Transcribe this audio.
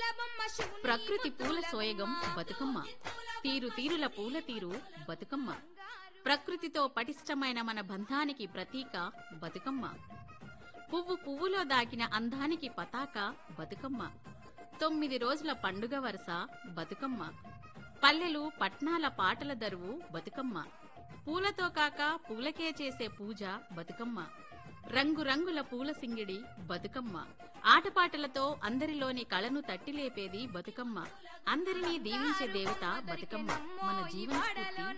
ప్రకృతి పూల సోయగం బతుకమ్మ తీరు తీరుల పూల తీరు బతుకమ్మ ప్రకృతితో పటిష్టమైన మన బంధానికి ప్రతీక బతుకమ్మ పువ్వు పువ్వులో దాగిన అందానికి పతాక బతుకమ్మ తొమ్మిది రోజుల పండుగ వరుస బతుకమ్మ పల్లెలు పట్నాల పాటల దరువు బతుకమ్మ పూలతో కాక పూలకే చేసే పూజ బతుకమ్మ రంగురంగుల పూల సింగిడి బతుకమ్మ ఆటపాటలతో అందరిలోని కళను తట్టిలేపేది బతుకమ్మ అందరినీ దీవించే దేవత బతుకమ్మ మన జీవన స్ఫూర్తి